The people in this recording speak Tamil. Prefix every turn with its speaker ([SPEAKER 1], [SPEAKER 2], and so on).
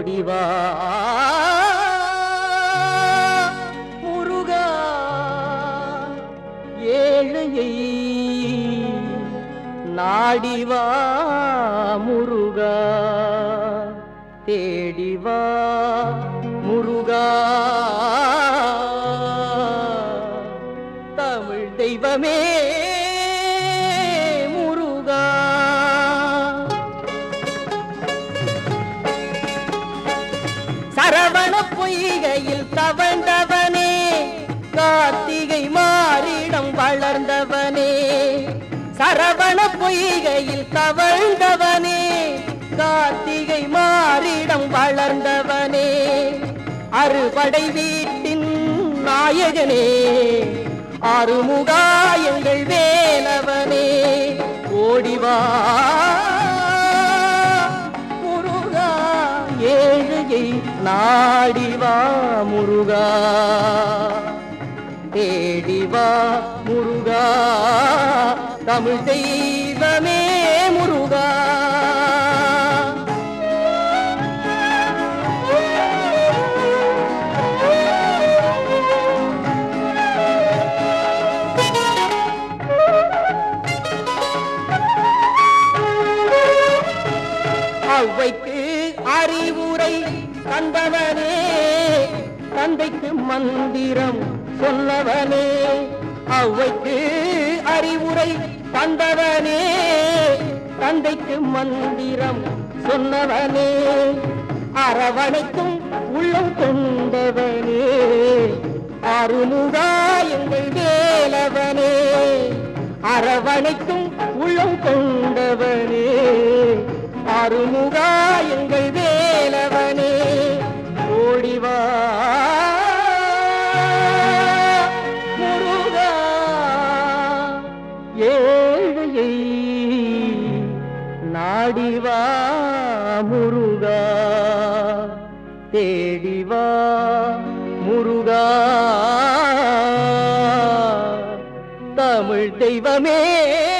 [SPEAKER 1] ஓடிவா முருகா ஏழையை நாடிவா முருகா தேடிவா முருகா தமிழ் தெய்வமே முருகா சரவண பொய்கையில் தவழ்ந்தவனே கார்த்திகை மாறிடம் வளர்ந்தவனே சரவண பொய்கையில் தவழ்ந்தவனே கார்த்திகை மாறிடம் வளர்ந்தவனே அறுபடை வீட்டின் நாயகனே ஆறுமுகா எங்கள் வேலவனே ஓடிவா முருகா ஏழையை நாடிவா முருகா தேடிவா முருகா தமிழ் தெய்வமே முருகா ஔவைக்கு அறிவுரை தந்தவனே தந்தைக்கு மந்திரம் சொன்னவனே ஔவைக்கு அறிவுரை தந்தவனே தந்தைக்கு மந்திரம் சொன்னவனே அரவணைக்கும் உள்ளம் கொண்டவனே அருமுகா எங்கள் வேலவனே அரவணைக்கும் உள்ளம் கொண்டவனே அருமுகா எங்கள் வேலவனே ஓடிவா முருகா ஏழையை நாடிவா முருகா தேடிவா முருகா தமிழ் தெய்வமே